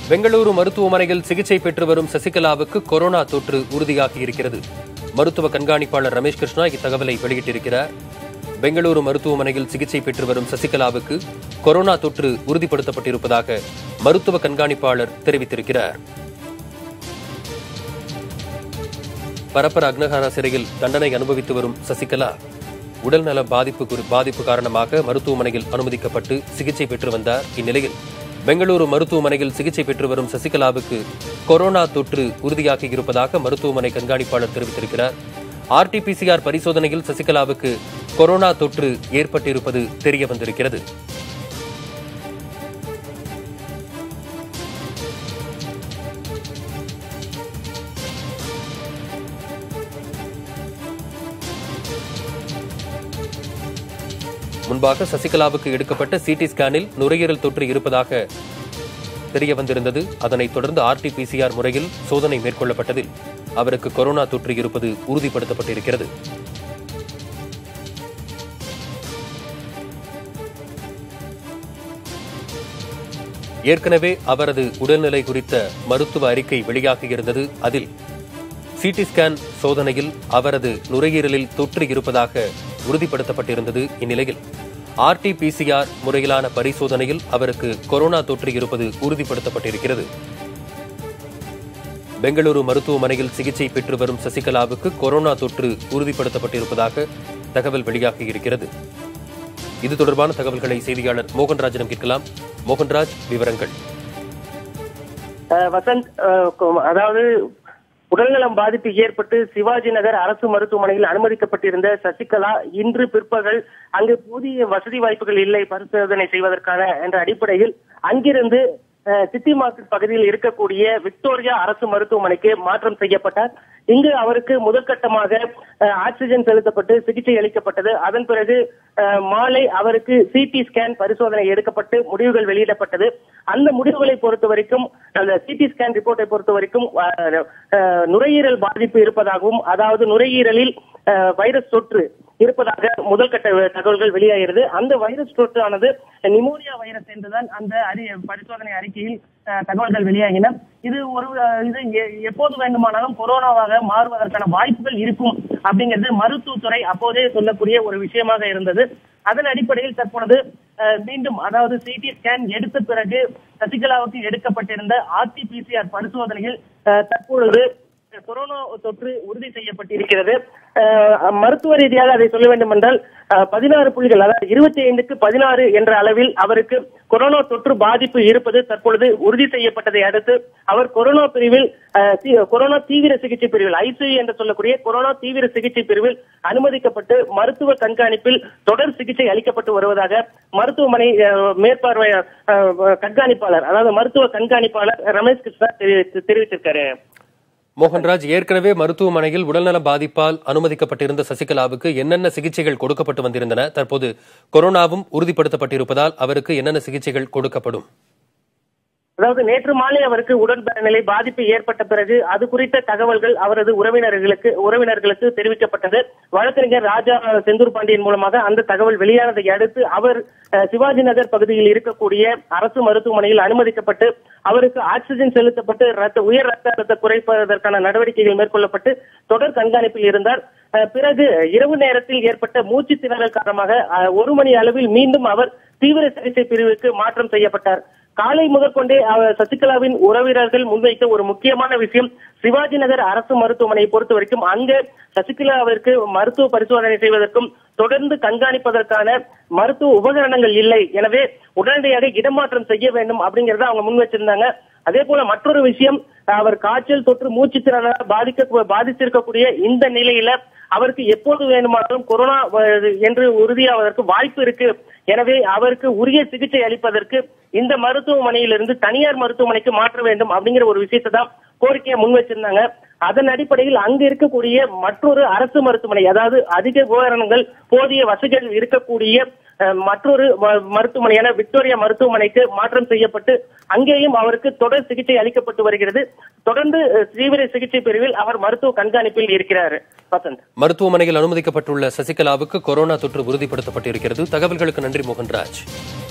பெங்களூரு மருத்துவமனையில் சிகிச்சை பெற்று வரும் சசிகலாவுக்கு கொரோனா தொற்று உறுதியாகி இருக்கிறது மருத்துவ கண்காணிப்பாளர் ரமேஷ் கிருஷ்ணா இத்தகவலை வெளியிட்டிருக்கிறார் பெங்களூரு மருத்துவமனையில் சிகிச்சை பெற்று வரும் சசிகலாவுக்கு கொரோனா தொற்று உறுதிப்படுத்தப்பட்டிருப்பதாக மருத்துவ கண்காணிப்பாளர் தெரிவித்திருக்கிறார் பரப்பர அக்னஹாரா சிறையில் தண்டனை அனுபவித்து வரும் சசிகலா உடல்நல பாதிப்பு குறி- பாதிப்பு காரணமாக மருத்துவமனையில் அனுமதிக்கப்பட்டு சிகிச்சை பெற்று வந்தார் இந்நிலையில் பெங்களூரு மருத்துவமனையில் சிகிச்சை பெற்று வரும் சசிகலாவுக்கு கொரோனா தொற்று உறுதியாகி இருப்பதாக மருத்துவமனை கண்காணிப்பாளர் தெரிவித்திருக்கிறார் ஆர்டிபிசிஆர் பரிசோதனையில் சசிகலாவுக்கு கொரோனா தொற்று ஏற்பட்டிருப்பது தெரிய வந்திருக்கிறது முன்பாக சசிகலாவுக்கு எடுக்கப்பட்ட சிடி ஸ்கேனில் நுரையீரல் தொற்று இருப்பதாக தெரிய வந்திருந்தது அதனைத் தொடர்ந்து ஆர்டிபிசிஆர் முறையில் சோதனை மேற்கொள்ளப்பட்டதில் அவருக்கு கொரோனா தொற்று இருப்பது உறுதிப்படுத்தப்பட்டிருக்கிறது ஏற்கனவே அவரது உடல்நிலை குறித்த மருத்துவ அறிக்கை வெளியாகியிருந்தது அதில் சிடி ஸ்கேன் சோதனையில் அவரது நுரையீரலில் தொற்று இருப்பதாக உறுதிப்படுத்தப்பட்டிருந்தது இந்நிலையில் ஆர்டிபிசிஆர் முறையிலான பரிசோதனையில் அவருக்கு கொரோனா தொற்று இருப்பது உறுதிப்படுத்தப்பட்டிருக்கிறது பெங்களூரு மருத்துவமனையில் சிகிச்சை பெற்று வரும் சசிகலாவுக்கு கொரோனா தொற்று உறுதிப்படுத்தப்பட்டிருப்பதாக தகவல் வெளியாகியிருக்கிறது இது தொடர்பான தகவல்களை செய்தியாளர் மோகன்ராஜிடம் கேட்கலாம் மோகன்ராஜ் விவரங்கள் அஹ் வசந்த் அஹ் கொ- அதாவது உடல்நலம் பாதிப்பு ஏற்பட்டு சிவாஜி நகர் அரசு மருத்துவமனையில் அனுமதிக்கப்பட்டிருந்த சசிகலா இன்று பிற்பகல் அங்கு புதிய வசதி வாய்ப்புகள் இல்லை பரிசோதனை செய்வதற்கான என்ற அடிப்படையில் அங்கிருந்து அஹ், சிட்டி மார்க்கெட் பகுதியில் இருக்கக்கூடிய விக்டோரியா அரசு மருத்துவமனைக்கு மாற்றம் செய்யப்பட்டார் இங்கு அவருக்கு முதற்கட்டமாக அஹ், ஆக்சிஜன் செலுத்தப்பட்டு சிகிச்சை அளிக்கப்பட்டது அதன் பிறகு அஹ், மாலை அவருக்கு சிடி ஸ்கேன் பரிசோதனை எடுக்கப்பட்டு முடிவுகள் வெளியிடப்பட்டது அந்த முடிவுகளை பொறுத்த வரைக்கும் அந்த சிடி ஸ்கேன் ரிப்போர்ட்டை பொறுத்த வரைக்கும் அஹ், அஹ், நுரையீரல் பாதிப்பு இருப்பதாகவும் அதாவது நுரையீரலில் அஹ், வைரஸ் தொற்று இருப்பதாக முதல் கட்ட தகவல்கள் வெளியாகிறது அந்த வைரஸ் தொற்றானது நிமோனியா வைரஸ் என்றுதான் அந்த அறி பரிசோதனை அறிக்கையில் அஹ், தகவல்கள் வெளியாகின இது ஒரு அஹ், இது எ- எப்போது வேண்டுமானாலும் கொரோனாவாக மாறுவதற்கான வாய்ப்புகள் இருக்கும் அப்படிங்கிறது மருத்துவத்துறை அப்போதே சொல்லக்கூடிய ஒரு விஷயமாக இருந்தது அதன் அடிப்படையில் தற்பொழுது அஹ், மீண்டும் அதாவது சிடி ஸ்கேன் எடுத்த பிறகு சசிகலாவுக்கு எடுக்கப்பட்டிருந்த ஆர்டிபிசிஆர் பரிசோதனையில் அஹ், தற்பொழுது கொரோனா தொற்று உறுதி செய்யப்பட்டிருக்கிறது அஹ், மருத்துவ ரீதியாக அதை சொல்ல வேண்டும் என்றால் பதினாறு புள்ளிகள் அதாவது இருபத்தி ஐந்துக்கு பதினாறு என்ற அளவில் அவருக்கு கொரோனா தொற்று பாதிப்பு இருப்பது தற்பொழுது உறுதி செய்யப்பட்டதை அடுத்து அவர் கொரோனா பிரிவில் அஹ், தி- கொரோனா தீவிர சிகிச்சை பிரிவில் ஐசியு என்று சொல்லக்கூடிய கொரோனா தீவிர சிகிச்சை பிரிவில் அனுமதிக்கப்பட்டு மருத்துவ கண்காணிப்பில் தொடர் சிகிச்சை அளிக்கப்பட்டு வருவதாக மருத்துவமனை அஹ், மேற்பார்வை அஹ், கண்காணிப்பாளர் அதாவது மருத்துவ கண்காணிப்பாளர் ரமேஷ் கிருஷ்ணா தெரிவித்து- தெரிவித்திருக்காரு மோகன்ராஜ் ஏற்கனவே மருத்துவமனையில் உடல்நல பாதிப்பால் அனுமதிக்கப்பட்டிருந்த சசிகலாவுக்கு என்னென்ன சிகிச்சைகள் கொடுக்கப்பட்டு வந்திருந்தன தற்போது கொரோனாவும் உறுதிப்படுத்தப்பட்டிருப்பதால் அவருக்கு என்னென்ன சிகிச்சைகள் கொடுக்கப்படும் அதாவது நேற்று மாலை அவருக்கு உடல்நிலை பாதிப்பு ஏற்பட்ட பிறகு அது குறித்த தகவல்கள் அவரது உறவினர்களுக்கு உறவினர்களுக்கு தெரிவிக்கப்பட்டது வழக்கறிஞர் ராஜா செந்தூர் பாண்டியன் மூலமாக அந்த தகவல் வெளியானதை அடுத்து அவர் அஹ், சிவாஜி நகர் பகுதியில் இருக்கக்கூடிய அரசு மருத்துவமனையில் அனுமதிக்கப்பட்டு அவருக்கு ஆக்சிஜன் செலுத்தப்பட்டு ரத்த உயர் ரத்த அழுத்த குறைப்பதற்கான நடவடிக்கைகள் மேற்கொள்ளப்பட்டு தொடர் கண்காணிப்பில் இருந்தார் அஹ், பிறகு இரவு நேரத்தில் ஏற்பட்ட மூச்சு திணறல் காரணமாக அஹ், ஒரு மணி அளவில் மீண்டும் அவர் தீவிர சிகிச்சை பிரிவுக்கு மாற்றம் செய்யப்பட்டார் காலை முதற்கொண்டே அவர் சசிகலாவின் உறவினர்கள் முன்வைத்த ஒரு முக்கியமான விஷயம் சிவாஜி நகர் அரசு மருத்துவமனையை பொறுத்த வரைக்கும் அங்க சசிகலாவிற்கு மருத்துவ பரிசோதனை செய்வதற்கும் தொடர்ந்து கண்காணிப்பதற்கான மருத்துவ உபகரணங்கள் இல்லை எனவே உடனடியாக இடமாற்றம் செய்ய வேண்டும் அப்படிங்கறத அவங்க முன் வச்சிருந்தாங்க அதே போல மற்றொரு விஷயம் அவர் காய்ச்சல் தொற்று மூச்சு திறனால பாதிக்க பாதித்திருக்கக்கூடிய இந்த நிலையில அவருக்கு எப்போது வேண்டுமானாலும் கொரோனா வ- என்று உறுதியாவதற்கு வாய்ப்பு இருக்கு எனவே அவருக்கு உரிய சிகிச்சை அளிப்பதற்கு இந்த மருத்துவமனையிலிருந்து தனியார் மருத்துவமனைக்கு மாற்ற வேண்டும் அப்படிங்கிற ஒரு விஷயத்தை தான் கோரிக்கையை முன் வச்சிருந்தாங்க அதன் அடிப்படையில் அங்கு இருக்கக்கூடிய மற்றொரு அரசு மருத்துவமனை அதாவது அதிக உபகரணங்கள் போதிய வசதிகள் இருக்கக்கூடிய அஹ், மற்றொரு ம- மருத்துவமனையான விக்டோரியா மருத்துவமனைக்கு மாற்றம் செய்யப்பட்டு அங்கேயும் அவருக்கு தொடர் சிகிச்சை அளிக்கப்பட்டு வருகிறது தொடர்ந்து அஹ், தீவிர சிகிச்சை பிரிவில் அவர் மருத்துவ கண்காணிப்பில் இருக்கிறார் வசந்த் மருத்துவமனையில் அனுமதிக்கப்பட்டுள்ள சசிகலாவுக்கு கொரோனா தொற்று உறுதிப்படுத்தப்பட்டிருக்கிறது தகவல்களுக்கு நன்றி மோகன்ராஜ்